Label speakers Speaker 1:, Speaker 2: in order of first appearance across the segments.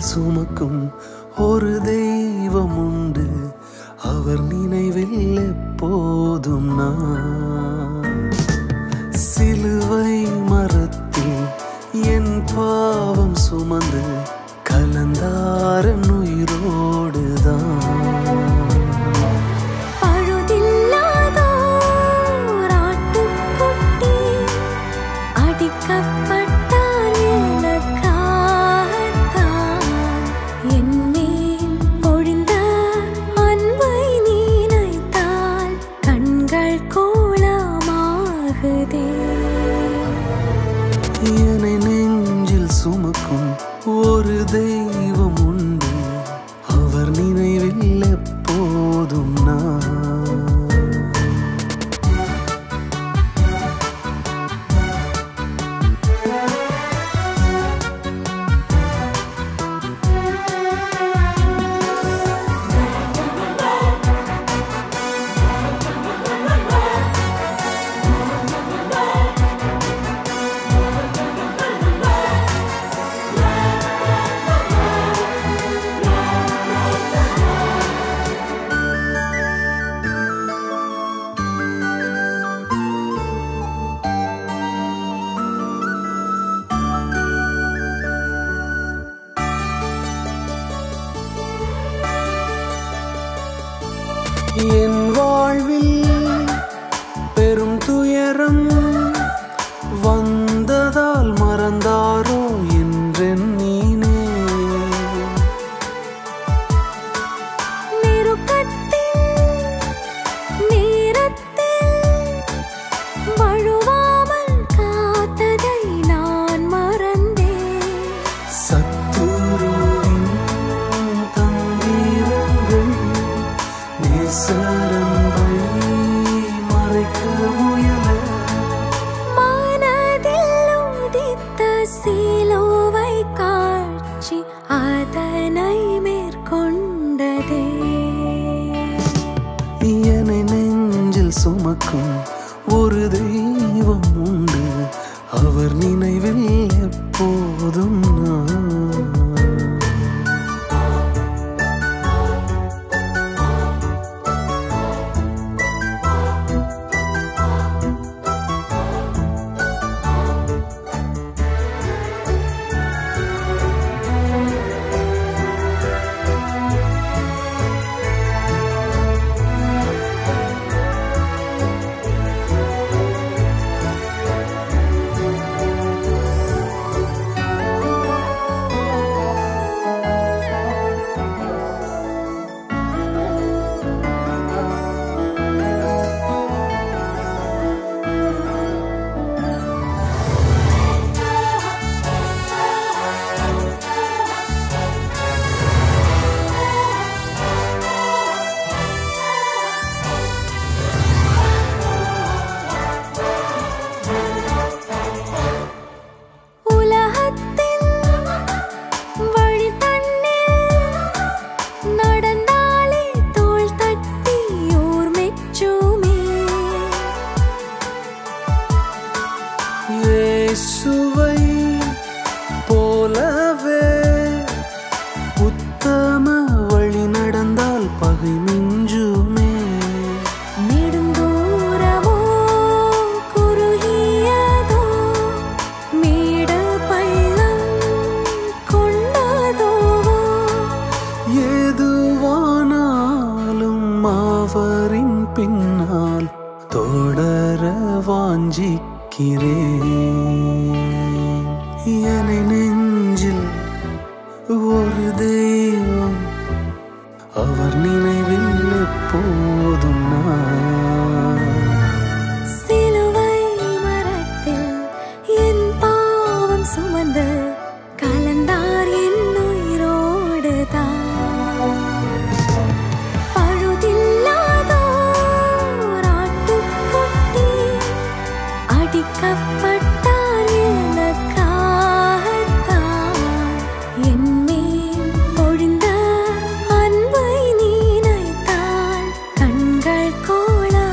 Speaker 1: சுமக்கும் ஒரு தெய்வம் உண்டு அவர் நினைவில் எப்போதும் நான் சிலுவை மரத்தில் என் பாவம் சுமந்து கலந்தாரன் உயிரோடுதான்
Speaker 2: பழுதில்லாதோர் ஆட்டுக்குட்டி அடிக்கப்பட்டார் எனக்காகத்தான். என் மேல் பொழிந்த அன்பை நினைத்தால் கண்கள் கோலமாகுதே
Speaker 1: என்னை நெஞ்சில் சுமக்கும் ஒரு தெய்வம் உண்டு அவர் நினைவில் எப்போதும் நான் என் வாழ்வில் பெரும் துயரம் வந்ததால் மறந்தாரோ என்றெண்ணீனே
Speaker 2: நெருக்கத்தில் நேரத்தில் வழுவாமல் காத்ததை நான் மறந்தேன்
Speaker 1: சத்துருவின் தந்திரங்கள் நேசரன்பை மறைக்க முயல
Speaker 2: மனதில் உதித்த சிலுவை காட்சி அதனை மேற்கொண்டதே
Speaker 1: என்னை நெஞ்சில் சுமக்கும் ஒரு தெய்வம் உண்டு அவர் நினைவில் எப்போதும் நான்
Speaker 2: உலகத்தின் வழி தன்னில் நடந்தாலே தோள் தட்டி ஓர் மெச்சுமே
Speaker 1: இயேசுவை போலவே உத்தம வழி நடந்தால் பகை மிஞ்சுமே
Speaker 2: நெடுந்தூரமோ குறுகியதோ மேடு பள்ளம் கொண்டதோ
Speaker 1: எதுவானாலும் அவரின் பின்னால் தொடர வாஞ்சிக்கிறேன் என்னை நெஞ்சில் ஒரு தெய்வம் அவர் நினைவில் எப்போதும் நான்
Speaker 2: சிலுவை மரத்தில் என் பாவம் சுமந்து கலந்தார் என் உயிரோடு பழுதில்லாதோர் ஆட்டுக்குட்டி அடிக்கப்பட்டார் எனக்காகத்தான். என் மேல் பொழிந்த அன்பை நினைத்தால் கண்கள் கோல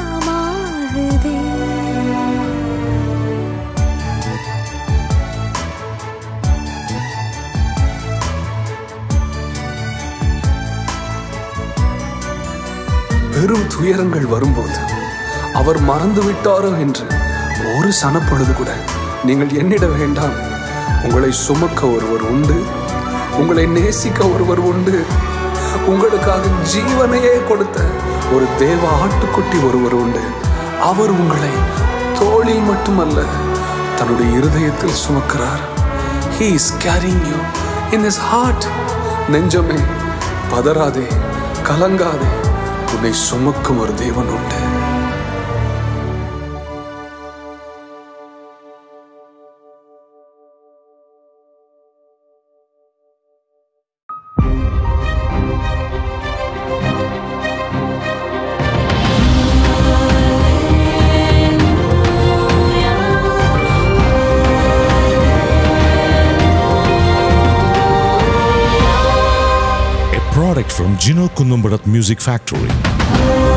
Speaker 1: பெரும் துயரங்கள் வரும்போது அவர் மறந்து விட்டாரோ என்று ஒரு சனப்பொழுது கூட நீங்கள் எண்ணிட வேண்டாம் உங்களை சுமக்க ஒருவர் உண்டு உங்களை நேசிக்க ஒருவர் உண்டு உங்களுக்காக ஜீவனையே கொடுத்த ஒரு தேவ ஆட்டுக்குட்டி ஒருவர் உண்டு அவர் உங்களை தோளில் மட்டுமல்ல தன்னுடைய இருதயத்தில் சுமக்கிறார் He is carrying you in his heart நெஞ்சமே பதறாதே கலங்காதே உன்னை சுமக்கும் ஒரு தேவன் உண்டு
Speaker 3: A product from Gino Kunumbarat Music Factory.